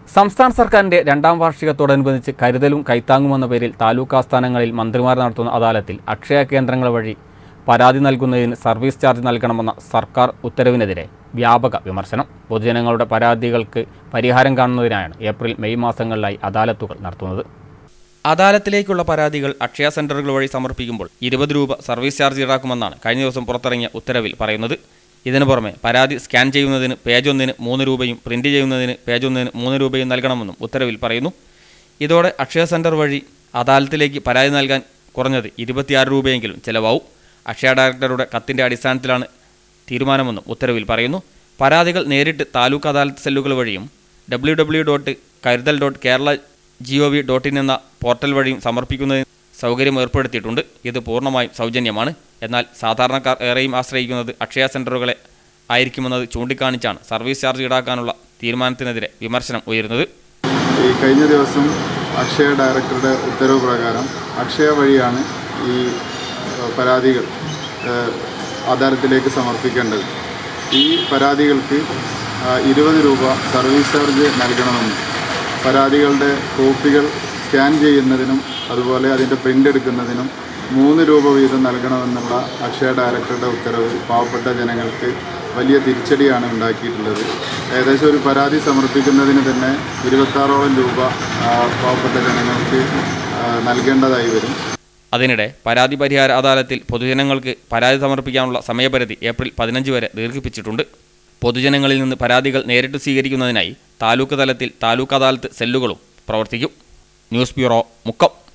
സംസ്ഥാന സർക്കാരിന്റെ രണ്ടാം വാർഷികത്തോടനുബന്ധിച്ച് കരുതലും കൈത്താങ്ങുമെന്ന പേരിൽ താലൂക്ക് ആസ്ഥാനങ്ങളിൽ മന്ത്രിമാർ നടത്തുന്ന അദാലത്തിൽ അക്ഷയ കേന്ദ്രങ്ങൾ വഴി പരാതി നൽകുന്നതിന് സർവീസ് ചാർജ് നൽകണമെന്ന സർക്കാർ ഉത്തരവിനെതിരെ വ്യാപക വിമർശനം പൊതുജനങ്ങളുടെ പരാതികൾക്ക് പരിഹാരം കാണുന്നതിനായാണ് ഏപ്രിൽ മെയ് മാസങ്ങളിലായി അദാലത്തുകൾ നടത്തുന്നത് അദാലത്തിലേക്കുള്ള പരാതികൾ അക്ഷയ സെന്ററുകൾ വഴി സമർപ്പിക്കുമ്പോൾ ഇരുപത് രൂപ സർവീസ് ചാർജ് ഈടാക്കുമെന്നാണ് കഴിഞ്ഞ ദിവസം പുറത്തിറങ്ങിയ ഉത്തരവിൽ പറയുന്നത് ഇതിനു പുറമെ പരാതി സ്കാൻ ചെയ്യുന്നതിന് പേജ് ഒന്നിന് മൂന്ന് രൂപയും പ്രിന്റ് ചെയ്യുന്നതിന് പേജ് ഒന്നിന് മൂന്ന് രൂപയും നൽകണമെന്നും ഉത്തരവിൽ പറയുന്നു ഇതോടെ അക്ഷയ സെന്റർ വഴി അദാലത്തിലേക്ക് പരാതി നൽകാൻ കുറഞ്ഞത് ഇരുപത്തിയാറ് രൂപയെങ്കിലും ചിലവാവും അക്ഷയ ഡയറക്ടറുടെ കത്തിന്റെ അടിസ്ഥാനത്തിലാണ് തീരുമാനമെന്നും ഉത്തരവിൽ പറയുന്നു പരാതികൾ നേരിട്ട് താലൂക്ക് അദാലത്ത് സെല്ലുകൾ വഴിയും W W dot Karuthal dot Kerala G O V dot in എന്ന പോർട്ടൽ വഴിയും സമർപ്പിക്കുന്നതിന് സൗകര്യം ഏർപ്പെടുത്തിയിട്ടുണ്ട് ഇത് പൂർണ്ണമായും സൗജന്യമാണ് എന്നാൽ സാധാരണക്കാർ ഏറെയും ആശ്രയിക്കുന്നത് അക്ഷയ സെന്ററുകളെ ആയിരിക്കുമെന്നത് ചൂണ്ടിക്കാണിച്ചാണ് സർവീസ് ചാർജ് ഈടാക്കാനുള്ള തീരുമാനത്തിനെതിരെ വിമർശനം ഉയരുന്നത് ഈ കഴിഞ്ഞ ദിവസം അക്ഷയ ഡയറക്ടറുടെ ഉത്തരവ് പ്രകാരം അക്ഷയ വഴിയാണ് ഈ ഏഹ്, പരാതികൾ ഏഹ്, അദാലത്തിലേക്ക് സമർപ്പിക്കേണ്ടത് ഈ പരാതികൾക്ക് ആ, ഇരുപത് രൂപ സർവീസ് ചാർജ് നൽകണമെന്നും പരാതികളുടെ കോപ്പികൾ സ്കാൻ ചെയ്യുന്നതിനും അതുപോലെ അതിൻ്റെ പ്രിൻ്റ് എടുക്കുന്നതിനും മൂന്ന് രൂപ വീതം നൽകണമെന്നുള്ള അക്ഷയ ഡയറക്ടറുടെ ഉത്തരവ് പാവപ്പെട്ട ജനങ്ങൾക്ക് വലിയ തിരിച്ചടിയാണ് ഉണ്ടാക്കിയിട്ടുള്ളത് ഏകദേശം ഒരു പരാതി സമർപ്പിക്കുന്നതിന് തന്നെ ഇരുപത്താറോളം രൂപ ആ, പാവപ്പെട്ട ജനങ്ങൾക്ക് ആ, നൽകേണ്ടതായി വരും അതിനിടെ പരാതി പരിഹാര അദാലത്തിൽ പൊതുജനങ്ങൾക്ക് പരാതി സമർപ്പിക്കാനുള്ള സമയപരിധി ഏപ്രിൽ പതിനഞ്ച് വരെ ദീർഘിപ്പിച്ചിട്ടുണ്ട് പൊതുജനങ്ങളിൽ നിന്ന് പരാതികൾ നേരിട്ട് സ്വീകരിക്കുന്നതിനായി താലൂക്ക് തലത്തിൽ താലൂക്ക് അദാലത്ത് സെല്ലുകളും പ്രവർത്തിക്കും ന്യൂസ് ബ്യൂറോ മുക്കം